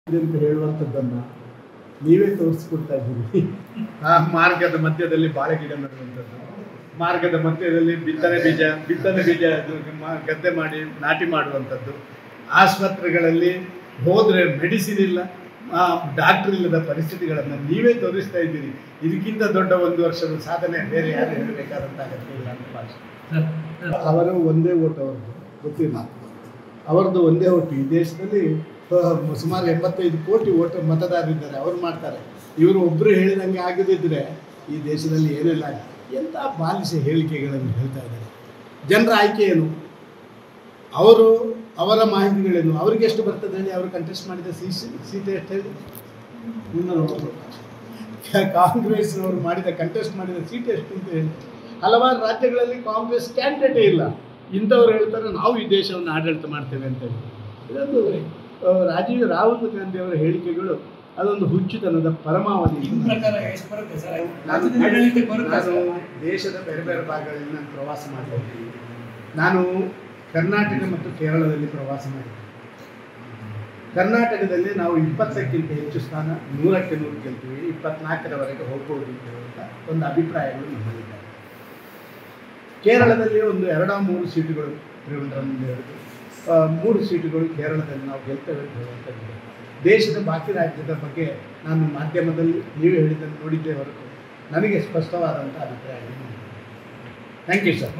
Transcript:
ಇದೆ ಅಂತ ಹೇಳುವಂಥದ್ದನ್ನು ನೀವೇ ತೋರಿಸ್ಕೊಡ್ತಾ ಇದ್ದೀರಿ ಆ ಮಾರ್ಗದ ಮಧ್ಯದಲ್ಲಿ ಬಾಳೆ ಗಿಡ ನೆಡುವಂಥದ್ದು ಮಾರ್ಗದ ಮಧ್ಯದಲ್ಲಿ ಬಿತ್ತನೆ ಬೀಜ ಬಿತ್ತನೆ ಬೀಜ ಅದು ಮ- ಗದ್ದೆ ಮಾಡಿ ನಾಟಿ ಮಾಡುವಂಥದ್ದು ಆಸ್ಪತ್ರೆಗಳಲ್ಲಿ ಹೋದರೆ ಮೆಡಿಸಿನ್ ಇಲ್ಲ ಡಾಕ್ಟರ್ ಇಲ್ಲದ ಪರಿಸ್ಥಿತಿಗಳನ್ನು ನೀವೇ ತೋರಿಸ್ತಾ ಇದ್ದೀರಿ ಇದಕ್ಕಿಂತ ದೊಡ್ಡ ಒಂದು ವರ್ಷದ ಸಾಧನೆ ಬೇರೆ ಯಾರು ಹೇಳಬೇಕಾದಂತ ಅಗತ್ಯ ಇಲ್ಲ ಅಂತ ಭಾಷೆ ಅವರ ಒಂದೇ ಓಟ್ ಅವ್ರದ್ದು ಗೊತ್ತಿಲ್ಲ ಅವರದ್ದು ಒಂದೇ ಓಟು ಈ ದೇಶದಲ್ಲಿ ಆ, ಸುಮಾರು ಎಂಬತ್ತೈದು ಕೋಟಿ ಓಟ್ ಮತದಾರರಿದ್ದಾರೆ ಅವ್ರು ಮಾಡ್ತಾರೆ ಇವರು ಒಬ್ಬರು ಹೇಳಿದಂಗೆ ಆಗದಿದ್ದರೆ ಈ ದೇಶದಲ್ಲಿ ಏನೆಲ್ಲ ಎಂಥ ಬಾಲಿಶ ಹೇಳಿಕೆಗಳನ್ನು ಹೇಳ್ತಾ ಇದ್ದಾರೆ ಜನರ ಆಯ್ಕೆ ಏನು ಅವರು ಅವರ ಮಾಹಿತಿಗಳೇನು ಅವ್ರಿಗೆ ಎಷ್ಟು ಬರ್ತದೆ ಹೇಳಿ ಅವರು ಕಂಟೆಸ್ಟ್ ಮಾಡಿದ ಸಿ ಸೀಟ್ ಎಷ್ಟು ಹೇಳಿ ಮುನ್ನೂರ ಒಂಬತ್ತು. ಕಾಂಗ್ರೆಸ್ನವರು ಮಾಡಿದ ಕಂಟೆಸ್ಟ್ ಮಾಡಿದ ಸೀಟ್ ಎಷ್ಟು ಅಂತ ಹೇಳಿ ಹಲವಾರು ರಾಜ್ಯಗಳಲ್ಲಿ ಕಾಂಗ್ರೆಸ್ ಕ್ಯಾಂಡಿಡೇಟೇ ಇಲ್ಲ ಇಂಥವ್ರು ಹೇಳ್ತಾರೆ ನಾವು ಈ ದೇಶವನ್ನು ಆಡಳಿತ ಮಾಡ್ತೇವೆ ಅಂತ ಹೇಳಿ ಇದೊಂದು ಆ, ರಾಜೀವ್ ರಾಹುಲ್ ಗಾಂಧಿ ಅವರ ಹೇಳಿಕೆಗಳು ಅದೊಂದು ಹುಚ್ಚುತನದ ಪರಮಾವಧಿ ನಿಮ್ಮ ಪ್ರಕಾರ ಎಷ್ಟು ಬರುತ್ತೆ ಸರ್ ನಾನು ಆಡಳಿತಕ್ಕೆ ಬರುತ್ತಾ ನಾನು ಸರ್? ದೇಶದ ಬೇರೆ ಬೇರೆ ಭಾಗಗಳಲ್ಲಿ ನಾನು ಪ್ರವಾಸ ಮಾಡಿದ್ದೀನಿ ನಾನು ಕರ್ನಾಟಕ ಮತ್ತು ಕೇರಳದಲ್ಲಿ ಪ್ರವಾಸ ಮಾಡಿದ್ದೆ ಕರ್ನಾಟಕದಲ್ಲಿ ನಾವು ಇಪ್ಪತ್ತಕ್ಕಿಂತ ಹೆಚ್ಚು ಸ್ಥಾನ ನೂರಕ್ಕೆ ನೂರು ಗೆಲ್ತೀವಿ ಇಪ್ಪತ್ನಾಲ್ಕರವರೆಗೆ ಹೋಗ್ಬೋದು ಅಂತ ಹೇಳುವಂಥ ಒಂದು ಅಭಿಪ್ರಾಯಗಳು ನಮ್ಮಲ್ಲಿದ್ದಾವೆ ಕೇರಳದಲ್ಲಿ ಒಂದು ಎರಡ ಮೂರು ಸೀಟುಗಳು ತ್ರಿವೇಂದ್ರಮ್ನಲ್ಲಿ ಹಿಡಿದು ಆ, ಮೂರು ಸೀಟುಗಳು ಕೇರಳದಲ್ಲಿ ನಾವು ಗೆಲ್ತೇವೆ ಅಂತ ಹೇಳುವಂಥದ್ದು ದೇಶದ ಬಾಕಿ ರಾಜ್ಯದ ಬಗ್ಗೆ ನಾನು ಮಾಧ್ಯಮದಲ್ಲಿ ನೀವು ಹೇಳಿದ್ದನ್ನು ನೋಡಿದ್ದೇ ಹೊರತು ನನಗೆ ಸ್ಪಷ್ಟವಾದಂಥ ಅಭಿಪ್ರಾಯ ಥ್ಯಾಂಕ್ ಯು ಸರ್